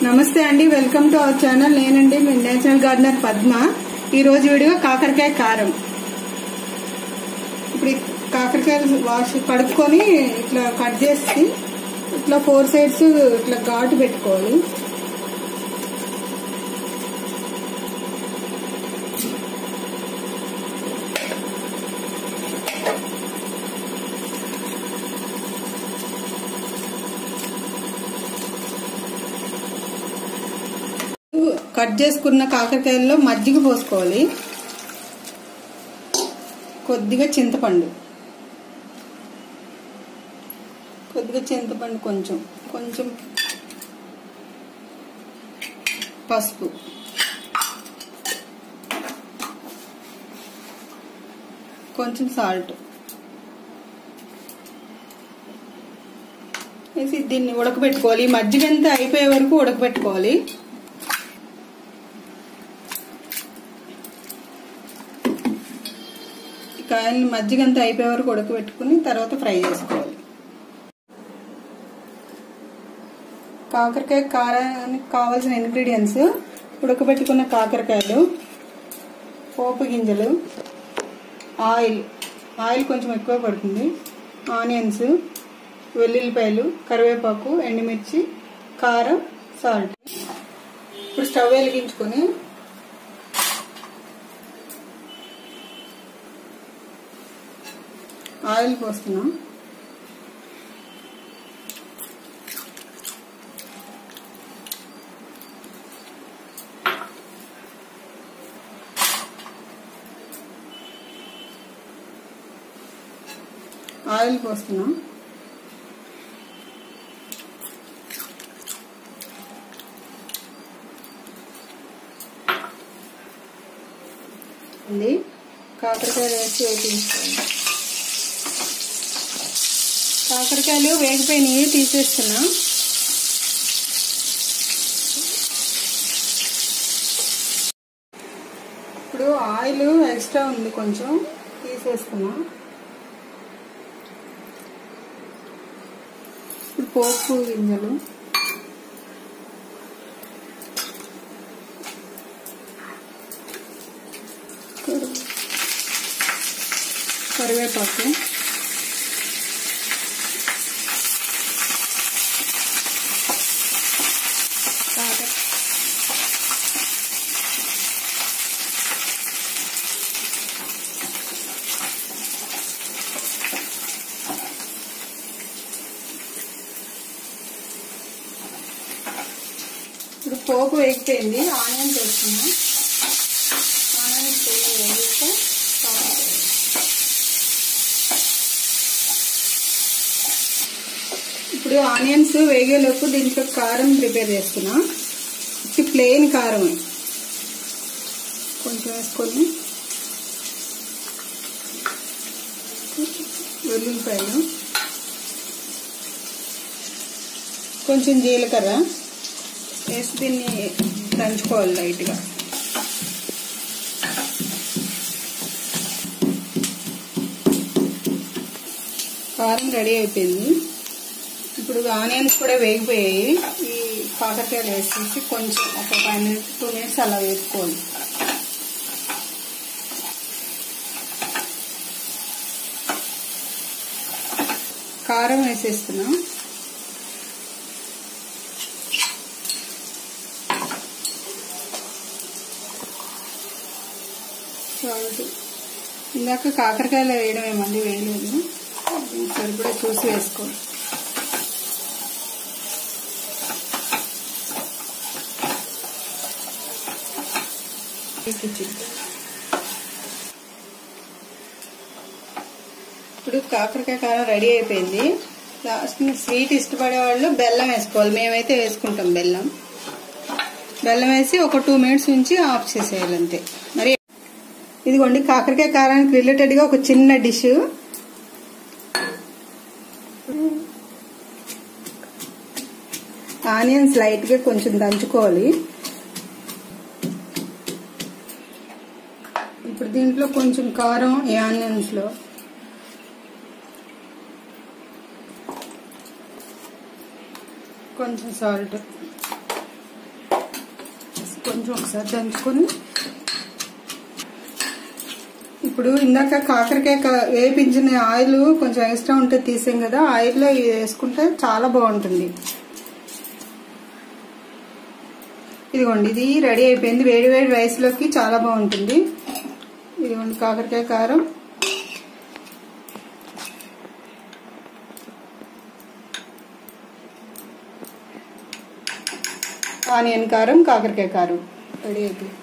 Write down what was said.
నమస్తే అండి welcome to our channel నేనండి మీ నేచురల్ గార్డెనర్ పద్మ ఈ రోజు వీడియో కాకరకాయ కారం ఇప్పుడు ఈ కాకరకాయలు వాష్ కడుక్కొని ఇట్లా కట్ చేసి ఇట్లా ఫోర్ సైడ్స్ ఇట్లా ఘాటు పెట్టుకోవాలి కట్ చేసుకున్న కాకరకాయల్లో మజ్జిగ పోసుకోవాలి కొద్దిగా చింతపండు కొద్దిగా చింతపండు కొంచెం కొంచెం పసుపు కొంచెం సాల్ట్ వేసి దీన్ని ఉడకబెట్టుకోవాలి ఈ మజ్జిగ అంతా అయిపోయే వరకు ఉడకబెట్టుకోవాలి కాయల్ని మజ్జిగ అంతా అయిపోయే వరకు ఉడకబెట్టుకుని తర్వాత ఫ్రై చేసుకోవాలి కాకరకాయ కారానికి కావాల్సిన ఇంగ్రీడియంట్స్ ఉడకబెట్టుకున్న కాకరకాయలు పోపు గింజలు ఆయిల్ ఆయిల్ కొంచెం ఎక్కువ పడుతుంది ఆనియన్స్ వెల్లుల్లిపాయలు కరివేపాకు ఎండుమిర్చి కారం సాల్ట్ ఇప్పుడు స్టవ్ వెలిగించుకొని ఆయిల్ పోస్తున్నాం ఆయిల్ పోస్తున్నాం ఇది కాకరకాయ వేసి వేపించుకోండి కాకరకాయలు వేగిపోయినాయి తీసేస్తున్నా ఇప్పుడు ఆయిల్ ఎక్స్ట్రా ఉంది కొంచెం తీసేస్తున్నా ఇప్పుడు పోపు గింజలు కరివేపాకు ఇప్పుడు పోపు వేగిపోయింది ఆనియన్స్ వేస్తున్నా ఆనియన్స్ వేగిస్తే ఇప్పుడు ఆనియన్స్ వేగేలోపు దీంట్లో కారం ప్రిపేర్ చేస్తున్నా ఇది ప్లెయిన్ కారం కొంచెం వేసుకొని వెల్లుల్లిపాయలు కొంచెం జీలకర్ర వేసి దీన్ని దంచుకోవాలి లైట్గా కారం రెడీ అయిపోయింది ఇప్పుడు ఆనియన్స్ కూడా వేగిపోయాయి ఈ కాకరకాయలు వేసేసి కొంచెం ఒక ఫైవ్ మినిట్స్ టూ మినిట్స్ అలా వేసుకోవాలి కారం వేసేస్తున్నాం సాల్ట్ ఇందాక కాకరకాయలు వేయడం ఏమండి వేయలేదు సరిపడా చూసి వేసుకోండి ఇప్పుడు కాకరకాయ కారం రెడీ అయిపోయింది లాస్ట్ స్వీట్ ఇష్టపడే వాళ్ళు బెల్లం వేసుకోవాలి మేమైతే వేసుకుంటాం బెల్లం బెల్లం వేసి ఒక టూ మినిట్స్ ఉంచి ఆఫ్ చేసేయాలి అంతే మరి ఇదిగోండి కాకరకాయ కారానికి రిలేటెడ్ గా ఒక చిన్న డిష్ ఆనియన్స్ లైట్ గా కొంచెం దంచుకోవాలి ఇప్పుడు దీంట్లో కొంచెం కారం ఈ ఆనియన్స్ లో కొంచెం సాల్ట్ కొంచెం ఒకసారి దంచుకొని ఇప్పుడు ఇందాక కాకరకాయ క- వేపించిన ఆయిల్ కొంచెం ఎక్స్ట్రా ఉంటే తీసాం కదా ఆయిల్లో ఇది వేసుకుంటే చాలా బాగుంటుంది ఇదిగోండి ఇది రెడీ అయిపోయింది వేడి వేడి రైస్లోకి చాలా బాగుంటుంది ఇదిగోండి కాకరకాయ కారం ఆనియన్ కారం కాకరకాయ కారం రెడీ అయిపోయింది